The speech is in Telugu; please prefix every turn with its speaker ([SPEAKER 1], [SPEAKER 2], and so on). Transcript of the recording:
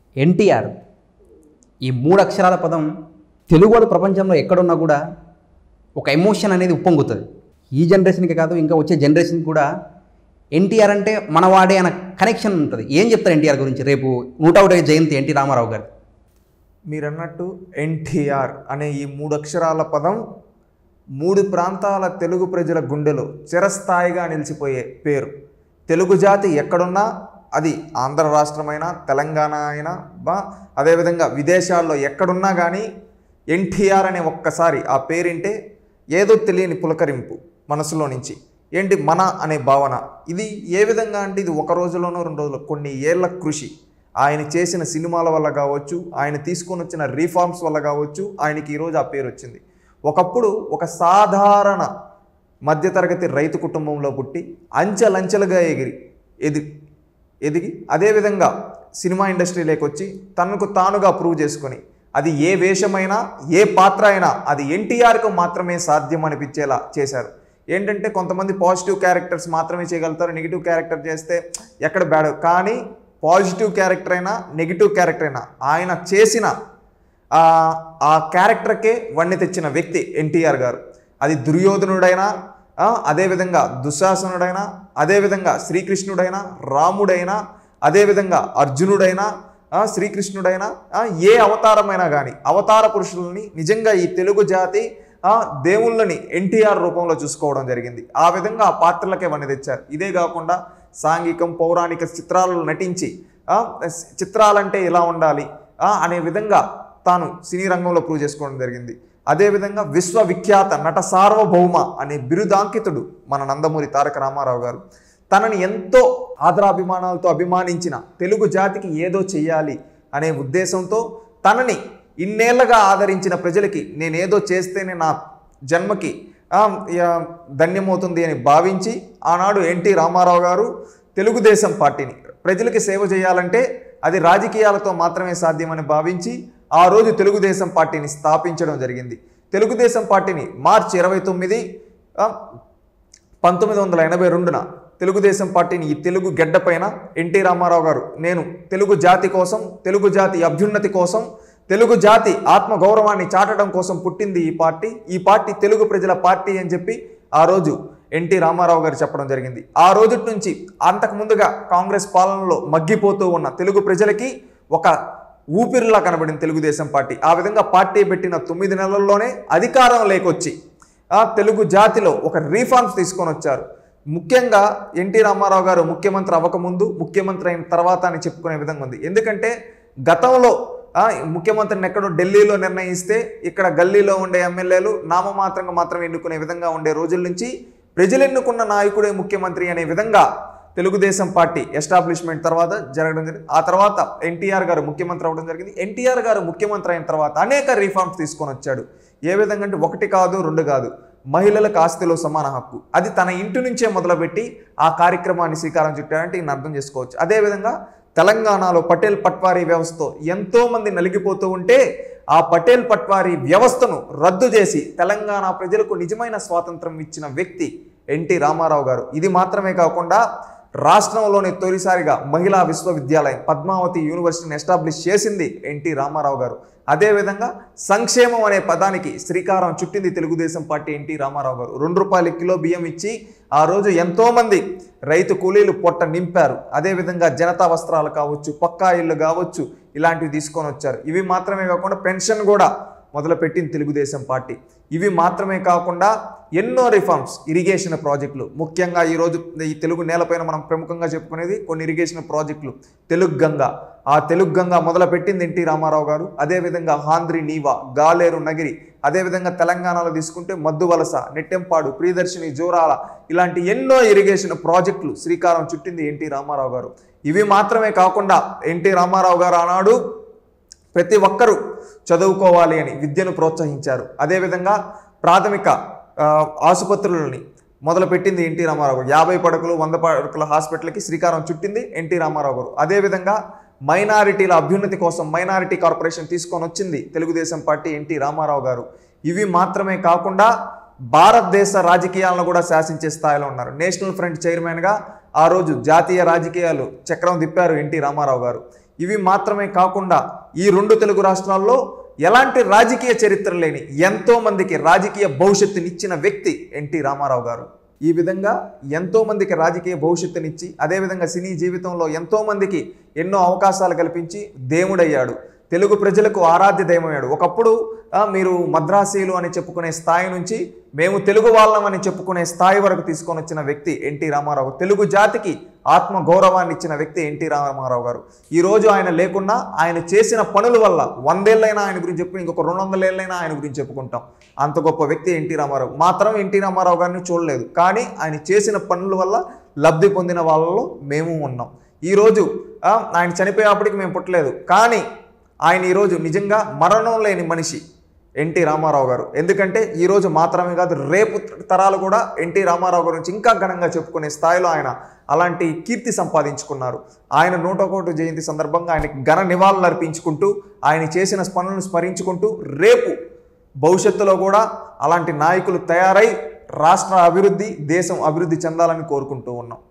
[SPEAKER 1] ఎన్టీఆర్ ఈ మూడు అక్షరాల పదం తెలుగువాడు ప్రపంచంలో ఎక్కడున్నా కూడా ఒక ఎమోషన్ అనేది ఉప్పొంగుతుంది ఈ జనరేషన్కి కాదు ఇంకా వచ్చే జనరేషన్కి కూడా ఎన్టీఆర్ అంటే మనవాడే అన్న కనెక్షన్ ఉంటుంది ఏం చెప్తారు ఎన్టీఆర్ గురించి రేపు నూట ఒకటి జయంతి ఎన్టీ రామారావు గారు
[SPEAKER 2] మీరన్నట్టు ఎన్టీఆర్ అనే ఈ మూడు అక్షరాల పదం మూడు ప్రాంతాల తెలుగు ప్రజల గుండెలో చిరస్థాయిగా నిలిచిపోయే పేరు తెలుగు జాతి ఎక్కడున్నా అది ఆంధ్ర రాష్ట్రమైనా తెలంగాణ అయినా బా అదేవిధంగా విదేశాల్లో ఎక్కడున్నా కానీ ఎన్టీఆర్ అనే ఒక్కసారి ఆ పేరింటే ఏదో తెలియని పులకరింపు మనసులో నుంచి ఏంటి మన అనే భావన ఇది ఏ విధంగా అంటే ఇది ఒక రోజులోనో రెండు రోజులు కొన్ని ఏళ్ల కృషి ఆయన చేసిన సినిమాల వల్ల కావచ్చు ఆయన తీసుకొని వచ్చిన రీఫార్మ్స్ వల్ల కావచ్చు ఆయనకి ఈరోజు ఆ పేరు వచ్చింది ఒకప్పుడు ఒక సాధారణ మధ్యతరగతి రైతు కుటుంబంలో పుట్టి అంచెలంచెలుగా ఎగిరి ఎది ఎదిగి అదేవిధంగా సినిమా ఇండస్ట్రీలోకి వచ్చి తనకు తానుగా ప్రూవ్ చేసుకొని అది ఏ వేషమైనా ఏ పాత్ర అయినా అది ఎన్టీఆర్కు మాత్రమే సాధ్యం అనిపించేలా చేశారు ఏంటంటే కొంతమంది పాజిటివ్ క్యారెక్టర్స్ మాత్రమే చేయగలుగుతారు నెగిటివ్ క్యారెక్టర్ చేస్తే ఎక్కడ బ్యాడ్ కానీ పాజిటివ్ క్యారెక్టర్ అయినా నెగిటివ్ క్యారెక్టర్ అయినా ఆయన చేసిన ఆ ఆ క్యారెక్టర్కే వన్నె తెచ్చిన వ్యక్తి ఎన్టీఆర్ గారు అది దుర్యోధనుడైనా ఆ, అదేవిధంగా దుశ్శాసనుడైనా అదేవిధంగా శ్రీకృష్ణుడైనా రాముడైనా అదేవిధంగా అర్జునుడైనా ఆ, శ్రీకృష్ణుడైనా ఆ, ఏ అవతారమైనా కానీ అవతార పురుషులని నిజంగా ఈ తెలుగు జాతి ఆ, దేవుళ్ళని ఎన్టీఆర్ రూపంలో చూసుకోవడం జరిగింది ఆ విధంగా ఆ పాత్రలకే వన్నె తెచ్చారు ఇదే కాకుండా సాంఘికం పౌరాణిక చిత్రాలలో నటించి ఆ, చిత్రాలంటే ఇలా ఉండాలి ఆ, అనే విధంగా తాను సినీ రంగంలో ప్రూవ్ చేసుకోవడం జరిగింది అదేవిధంగా విశ్వవిఖ్యాత నట సార్వభౌమ అనే బిరుదాంకితుడు మన నందమూరి తారక రామారావు గారు తనని ఎంతో ఆదరాభిమానాలతో అభిమానించిన తెలుగు జాతికి ఏదో చెయ్యాలి అనే ఉద్దేశంతో తనని ఇన్నేళ్లగా ఆదరించిన ప్రజలకి నేనేదో చేస్తేనే నా జన్మకి ఆ, యా, ధన్యమవుతుంది అని భావించి ఆనాడు ఎన్టీ రామారావు గారు తెలుగుదేశం పార్టీని ప్రజలకి సేవ చేయాలంటే అది రాజకీయాలతో మాత్రమే సాధ్యమని భావించి ఆ రోజు తెలుగుదేశం పార్టీని స్థాపించడం జరిగింది తెలుగుదేశం పార్టీని మార్చి ఇరవై తొమ్మిది ఆ, పంతొమ్మిది వందల ఎనభై రెండున తెలుగుదేశం పార్టీని ఈ తెలుగు గెడ్డ పైన ఎన్టీ రామారావు గారు నేను తెలుగు జాతి కోసం తెలుగు జాతి అభ్యున్నతి కోసం తెలుగు జాతి ఆత్మ గౌరవాన్ని చాటడం కోసం పుట్టింది ఈ పార్టీ ఈ పార్టీ తెలుగు ప్రజల పార్టీ అని చెప్పి ఆ రోజు ఎన్టీ రామారావు గారు చెప్పడం జరిగింది ఆ రోజు నుంచి అంతకు ముందుగా కాంగ్రెస్ పాలనలో మగ్గిపోతూ ఉన్న తెలుగు ప్రజలకి ఒక ఊపిరిలా కనబడింది తెలుగుదేశం పార్టీ ఆ విధంగా పార్టీ పెట్టిన తొమ్మిది నెలల్లోనే అధికారం లేకొచ్చి ఆ తెలుగు జాతిలో ఒక రీఫార్మ్స్ తీసుకొని వచ్చారు ముఖ్యంగా ఎన్టీ రామారావు గారు ముఖ్యమంత్రి అవ్వకముందు ముఖ్యమంత్రి అయిన తర్వాత అని చెప్పుకునే విధంగా ఉంది ఎందుకంటే గతంలో ఆ, ముఖ్యమంత్రిని ఎక్కడో ఢిల్లీలో నిర్ణయిస్తే ఇక్కడ గల్లీలో ఉండే ఎమ్మెల్యేలు నామమాత్రంగా మాత్రం ఎన్నుకునే విధంగా ఉండే రోజుల నుంచి ప్రజలు ఎన్నుకున్న నాయకుడే ముఖ్యమంత్రి అనే విధంగా తెలుగుదేశం పార్టీ ఎస్టాబ్లిష్మెంట్ తర్వాత జరగడం జరిగింది ఆ తర్వాత ఎన్టీఆర్ గారు ముఖ్యమంత్రి అవ్వడం జరిగింది ఎన్టీఆర్ గారు ముఖ్యమంత్రి అయిన తర్వాత అనేక రిఫార్మ్స్ తీసుకొని వచ్చాడు ఏ విధంగా అంటే ఒకటి కాదు రెండు కాదు మహిళలకు ఆస్తిలో సమాన హక్కు అది తన ఇంటి నుంచే మొదలుపెట్టి ఆ కార్యక్రమాన్ని శ్రీకారం చుట్టారంటే ఈయన అర్థం చేసుకోవచ్చు అదేవిధంగా తెలంగాణలో పటేల్ పట్వారీ వ్యవస్థతో ఎంతో మంది నలిగిపోతూ ఉంటే ఆ పటేల్ పట్వారీ వ్యవస్థను రద్దు చేసి తెలంగాణ ప్రజలకు నిజమైన స్వాతంత్రం ఇచ్చిన వ్యక్తి ఎన్టీ రామారావు గారు ఇది మాత్రమే కాకుండా రాష్ట్రంలోని తొలిసారిగా మహిళా విశ్వవిద్యాలయం పద్మావతి యూనివర్సిటీని ఎస్టాబ్లిష్ చేసింది ఎన్టీ రామారావు గారు అదేవిధంగా సంక్షేమం అనే పదానికి శ్రీకారం చుట్టింది తెలుగుదేశం పార్టీ ఎన్టీ రామారావు గారు రెండు రూపాయల కిలో బియ్యం ఇచ్చి ఆ రోజు ఎంతోమంది రైతు కూలీలు పొట్ట నింపారు అదేవిధంగా జనతా వస్త్రాలు కావచ్చు పక్కా ఇళ్ళు కావచ్చు ఇలాంటివి తీసుకొని వచ్చారు ఇవి మాత్రమే కాకుండా పెన్షన్ కూడా మొదలుపెట్టింది తెలుగుదేశం పార్టీ ఇవి మాత్రమే కాకుండా ఎన్నో రిఫార్మ్స్ ఇరిగేషన్ ప్రాజెక్టులు ముఖ్యంగా ఈరోజు ఈ తెలుగు నేలపైన మనం ప్రముఖంగా చెప్పుకునేది కొన్ని ఇరిగేషన్ ప్రాజెక్టులు తెలుగు గంగ ఆ తెలుగు గంగ మొదలుపెట్టింది ఎన్టీ రామారావు గారు అదేవిధంగా హాంద్రి నీవా గాలేరు నగిరి అదేవిధంగా తెలంగాణలో తీసుకుంటే మద్దు వలస నెట్టెంపాడు ప్రియదర్శిని జోరాల ఇలాంటి ఎన్నో ఇరిగేషన్ ప్రాజెక్టులు శ్రీకారం చుట్టింది ఎన్టీ రామారావు గారు ఇవి మాత్రమే కాకుండా ఎన్టీ రామారావు గారు ఆనాడు ప్రతి ఒక్కరూ చదువుకోవాలి అని విద్యను ప్రోత్సహించారు అదేవిధంగా ప్రాథమిక ఆ, ఆసుపత్రులని మొదలుపెట్టింది ఎన్టీ రామారావు గారు యాభై పడకలు వంద పడకల హాస్పిటల్కి శ్రీకారం చుట్టింది ఎన్టీ రామారావు గారు అదేవిధంగా మైనారిటీల అభ్యున్నతి కోసం మైనారిటీ కార్పొరేషన్ తీసుకొని వచ్చింది తెలుగుదేశం పార్టీ ఎన్టీ రామారావు గారు ఇవి మాత్రమే కాకుండా భారతదేశ రాజకీయాలను కూడా శాసించే స్థాయిలో ఉన్నారు నేషనల్ ఫ్రంట్ చైర్మన్గా ఆ రోజు జాతీయ రాజకీయాలు చక్రం తిప్పారు ఎన్టీ రామారావు గారు ఇవి మాత్రమే కాకుండా ఈ రెండు తెలుగు రాష్ట్రాల్లో ఎలాంటి రాజకీయ చరిత్ర లేని ఎంతో మందికి రాజకీయ భవిష్యత్తునిచ్చిన వ్యక్తి ఎన్టీ రామారావు గారు ఈ విధంగా ఎంతో మందికి రాజకీయ భవిష్యత్తునిచ్చి అదేవిధంగా సినీ జీవితంలో ఎంతో మందికి ఎన్నో అవకాశాలు కల్పించి దేవుడయ్యాడు తెలుగు ప్రజలకు ఆరాధ్య దైవమయ్యాడు ఒకప్పుడు ఆ, మీరు మద్రాసీలు అని చెప్పుకునే స్థాయి నుంచి మేము తెలుగు వాళ్ళం అని చెప్పుకునే స్థాయి వరకు తీసుకొని వచ్చిన వ్యక్తి ఎన్టీ రామారావు తెలుగు జాతికి ఆత్మ గౌరవాన్ని ఇచ్చిన వ్యక్తి ఎన్టీ రామారావు గారు ఈ రోజు ఆయన లేకున్నా ఆయన చేసిన పనుల వల్ల వందేళ్ళైనా ఆయన గురించి చెప్పి ఇంకొక రెండు వందల ఏళ్ళైనా ఆయన గురించి చెప్పుకుంటాం అంత గొప్ప వ్యక్తి ఎన్టీ రామారావు మాత్రం ఎన్టీ రామారావు గారిని చూడలేదు కానీ ఆయన చేసిన పనుల వల్ల లబ్ధి పొందిన వాళ్ళలో మేము ఉన్నాం ఈరోజు ఆ, ఆయన చనిపోయేప్పటికి మేము పుట్టలేదు కానీ ఆయన ఈరోజు నిజంగా మరణం లేని మనిషి ఎన్టీ రామారావు గారు ఎందుకంటే ఈరోజు మాత్రమే కాదు రేపు తరాలు కూడా ఎన్టీ రామారావు గురించి ఇంకా ఘనంగా చెప్పుకునే స్థాయిలో ఆయన అలాంటి కీర్తి సంపాదించుకున్నారు ఆయన నూట ఒకటి జయంతి సందర్భంగా ఆయనకి ఘన నివాళులు అర్పించుకుంటూ ఆయన చేసిన పనులను స్మరించుకుంటూ రేపు భవిష్యత్తులో కూడా అలాంటి నాయకులు తయారై రాష్ట్ర అభివృద్ధి దేశం అభివృద్ధి చెందాలని కోరుకుంటూ ఉన్నాం